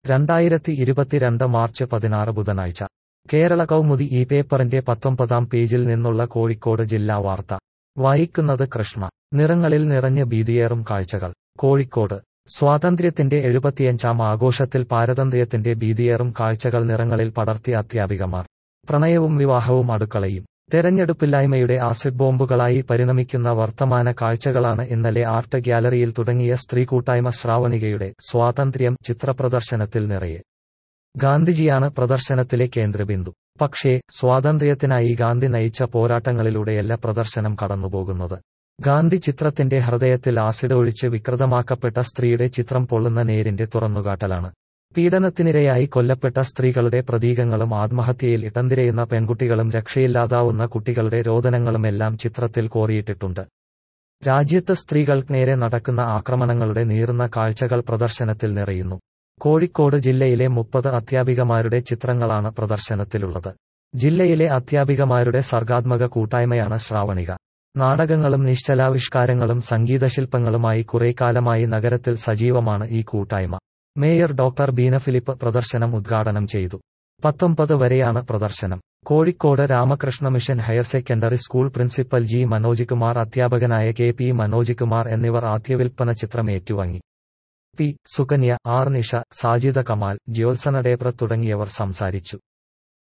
രണ്ടായിരത്തി ഇരുപത്തിരണ്ട് മാർച്ച് പതിനാറ് ബുധനാഴ്ച കേരള കൗമുദി ഈ പേപ്പറിന്റെ പത്തൊമ്പതാം പേജിൽ നിന്നുള്ള കോഴിക്കോട് ജില്ലാ വാർത്ത വായിക്കുന്നത് കൃഷ്ണ നിറങ്ങളിൽ നിറഞ്ഞ് ഭീതിയേറും കാഴ്ചകൾ കോഴിക്കോട് സ്വാതന്ത്ര്യത്തിന്റെ എഴുപത്തിയഞ്ചാം ആഘോഷത്തിൽ പാരതന്ത്ര്യത്തിന്റെ ഭീതിയേറും കാഴ്ചകൾ നിറങ്ങളിൽ പടർത്തി അധ്യാപികമാർ പ്രണയവും വിവാഹവും അടുക്കളയും തെരഞ്ഞെടുപ്പില്ലായ്മയുടെ ആസിഡ് ബോംബുകളായി പരിണമിക്കുന്ന വർത്തമാന കാഴ്ചകളാണ് ഇന്നലെ ആർട്ട് ഗ്യാലറിയിൽ തുടങ്ങിയ സ്ത്രീ കൂട്ടായ്മ ശ്രാവണികയുടെ സ്വാതന്ത്ര്യം ചിത്രപ്രദർശനത്തിൽ നിറയെ ഗാന്ധിജിയാണ് പ്രദർശനത്തിലെ കേന്ദ്രബിന്ദു പക്ഷേ സ്വാതന്ത്ര്യത്തിനായി ഗാന്ധി നയിച്ച പോരാട്ടങ്ങളിലൂടെയല്ല പ്രദർശനം കടന്നുപോകുന്നത് ഗാന്ധി ചിത്രത്തിന്റെ ഹൃദയത്തിൽ ആസിഡ് ഒഴിച്ച് വികൃതമാക്കപ്പെട്ട സ്ത്രീയുടെ ചിത്രം പൊള്ളുന്ന നേരിന്റെ തുറന്നുകാട്ടലാണ് പീഡനത്തിനിരയായി കൊല്ലപ്പെട്ട സ്ത്രീകളുടെ പ്രതീകങ്ങളും ആത്മഹത്യയിൽ ഇടന്തിരയുന്ന പെൺകുട്ടികളും രക്ഷയില്ലാതാവുന്ന കുട്ടികളുടെ രോദനങ്ങളുമെല്ലാം ചിത്രത്തിൽ കോറിയിട്ടിട്ടുണ്ട് രാജ്യത്ത് സ്ത്രീകൾക്ക് നേരെ നടക്കുന്ന ആക്രമണങ്ങളുടെ നീറുന്ന കാഴ്ചകൾ പ്രദർശനത്തിൽ നിറയുന്നു കോഴിക്കോട് ജില്ലയിലെ മുപ്പത് അധ്യാപികമാരുടെ ചിത്രങ്ങളാണ് പ്രദർശനത്തിലുള്ളത് ജില്ലയിലെ അധ്യാപികമാരുടെ സർഗാത്മക കൂട്ടായ്മയാണ് ശ്രാവണിക നാടകങ്ങളും നിശ്ചലാവിഷ്കാരങ്ങളും സംഗീതശില്പങ്ങളുമായി കുറേക്കാലമായി നഗരത്തിൽ സജീവമാണ് ഈ കൂട്ടായ്മ മേയർ ഡോക്ടർ ബീന ഫിലിപ്പ് പ്രദർശനം ഉദ്ഘാടനം ചെയ്തു പത്തൊമ്പത് വരെയാണ് പ്രദർശനം Kozhikode Ramakrishna mission higher secondary school principal G Manoj Kumar അധ്യാപകനായ കെ പി മനോജ് കുമാർ എന്നിവർ ആദ്യവിൽപ്പന ചിത്രം ഏറ്റുവാങ്ങി പി സുകന്യ ആർ നിഷ സാജിദ കമാൽ ജ്യോത്സന ഡേബ്ര തുടങ്ങിയവർ സംസാരിച്ചു